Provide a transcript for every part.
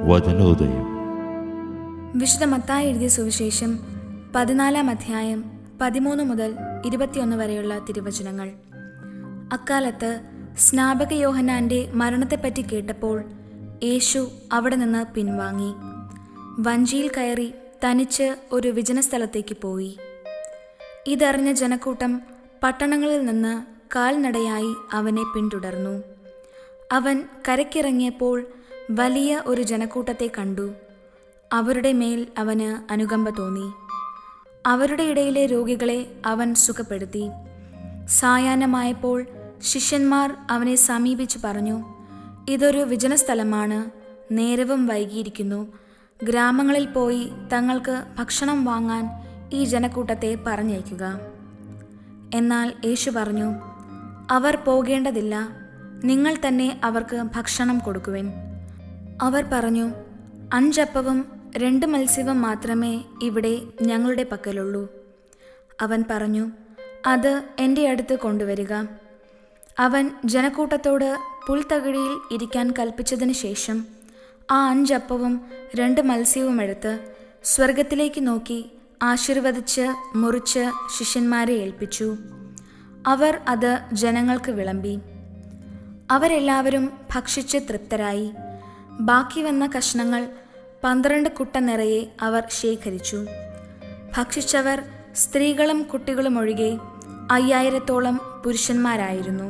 വചനോദയം വിശുദ്ധ മത്തായി എഴുതിയ സുവിശേഷം പതിനാലാം അധ്യായം പതിമൂന്ന് മുതൽ ഇരുപത്തിയൊന്ന് വരെയുള്ള തിരുവചനങ്ങൾ അക്കാലത്ത് സ്നാപക യോഹനാന്റെ മരണത്തെപ്പറ്റി കേട്ടപ്പോൾ യേശു അവിടെ നിന്ന് പിൻവാങ്ങി വഞ്ചിയിൽ കയറി തനിച്ച് ഒരു വിജനസ്ഥലത്തേക്ക് പോയി ഇതറിഞ്ഞ ജനക്കൂട്ടം പട്ടണങ്ങളിൽ നിന്ന് കാൽനടയായി അവനെ പിന്തുടർന്നു അവൻ കരയ്ക്കിറങ്ങിയപ്പോൾ വലിയ ഒരു ജനക്കൂട്ടത്തെ കണ്ടു അവരുടെ മേൽ അവന് അനുകമ്പ തോന്നി അവരുടെ ഇടയിലെ രോഗികളെ അവൻ സുഖപ്പെടുത്തി സായാഹ്നമായപ്പോൾ ശിഷ്യന്മാർ അവനെ സമീപിച്ചു പറഞ്ഞു ഇതൊരു വിജനസ്ഥലമാണ് നേരവും വൈകിയിരിക്കുന്നു ഗ്രാമങ്ങളിൽ പോയി തങ്ങൾക്ക് ഭക്ഷണം വാങ്ങാൻ ഈ ജനക്കൂട്ടത്തെ പറഞ്ഞയക്കുക എന്നാൽ യേശു പറഞ്ഞു അവർ പോകേണ്ടതില്ല നിങ്ങൾ തന്നെ അവർക്ക് ഭക്ഷണം കൊടുക്കുവിൻ അവർ പറഞ്ഞു അഞ്ചപ്പവും രണ്ട് മത്സ്യവും മാത്രമേ ഇവിടെ ഞങ്ങളുടെ പക്കലുള്ളൂ അവൻ പറഞ്ഞു അത് എൻ്റെ അടുത്ത് കൊണ്ടുവരിക അവൻ ജനക്കൂട്ടത്തോട് പുൽത്തകിടിയിൽ ഇരിക്കാൻ കൽപ്പിച്ചതിന് ശേഷം ആ അഞ്ചപ്പവും രണ്ട് മത്സ്യവും എടുത്ത് സ്വർഗത്തിലേക്ക് നോക്കി ആശീർവദിച്ച് മുറിച്ച് ശിഷ്യന്മാരെ ഏൽപ്പിച്ചു അവർ അത് ജനങ്ങൾക്ക് വിളമ്പി അവരെല്ലാവരും ഭക്ഷിച്ച് തൃപ്തരായി ബാക്കി വന്ന കഷ്ണങ്ങൾ പന്ത്രണ്ട് കുട്ട നിറയെ അവർ ശേഖരിച്ചു ഭക്ഷിച്ചവർ സ്ത്രീകളും കുട്ടികളും ഒഴികെ അയ്യായിരത്തോളം പുരുഷന്മാരായിരുന്നു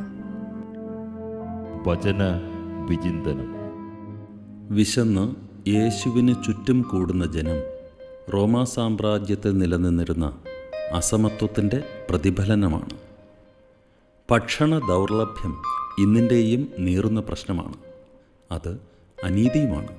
വചന വിചിന്തനം വിശന്ന് യേശുവിന് ചുറ്റും കൂടുന്ന ജനം റോമാ സാമ്രാജ്യത്തിൽ നിലനിന്നിരുന്ന അസമത്വത്തിൻ്റെ പ്രതിഫലനമാണ് ഭക്ഷണ ദൗർലഭ്യം ഇന്നിൻ്റെയും നീറുന്ന പ്രശ്നമാണ് അത് അനീതിയുമാണ്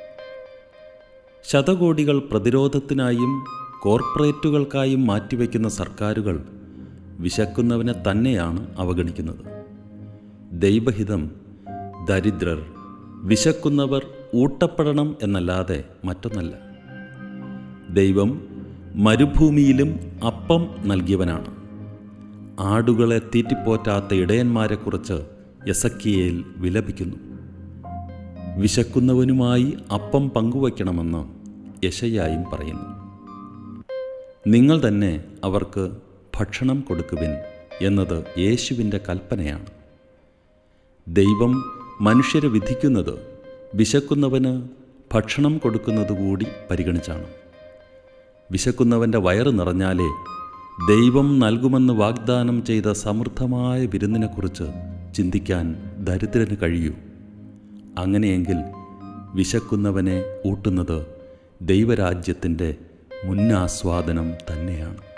ശതകോടികൾ പ്രതിരോധത്തിനായും കോർപ്പറേറ്റുകൾക്കായും മാറ്റിവെക്കുന്ന സർക്കാരുകൾ വിശക്കുന്നവനെ തന്നെയാണ് അവഗണിക്കുന്നത് ദൈവഹിതം ദരിദ്രർ വിശക്കുന്നവർ ഊട്ടപ്പെടണം എന്നല്ലാതെ മറ്റൊന്നല്ല ദൈവം മരുഭൂമിയിലും അപ്പം നൽകിയവനാണ് ആടുകളെ തീറ്റിപ്പോറ്റാത്ത ഇടയന്മാരെക്കുറിച്ച് യസക്കിയേൽ വിലപിക്കുന്നു വിശക്കുന്നവനുമായി അപ്പം പങ്കുവയ്ക്കണമെന്ന് യശയായും പറയുന്നു നിങ്ങൾ തന്നെ അവർക്ക് ഭക്ഷണം കൊടുക്കുവിൻ എന്നത് യേശുവിൻ്റെ കൽപ്പനയാണ് ദൈവം മനുഷ്യരെ വിധിക്കുന്നത് വിശക്കുന്നവന് ഭക്ഷണം കൊടുക്കുന്നത് കൂടി പരിഗണിച്ചാണ് വിശക്കുന്നവൻ്റെ വയറ് നിറഞ്ഞാലേ ദൈവം നൽകുമെന്ന് വാഗ്ദാനം ചെയ്ത സമൃദ്ധമായ വിരുന്നിനെക്കുറിച്ച് ചിന്തിക്കാൻ ദരിദ്രന് കഴിയൂ അങ്ങനെയെങ്കിൽ വിശക്കുന്നവനെ ഊട്ടുന്നത് ദൈവരാജ്യത്തിൻ്റെ മുന്നാസ്വാദനം തന്നെയാണ്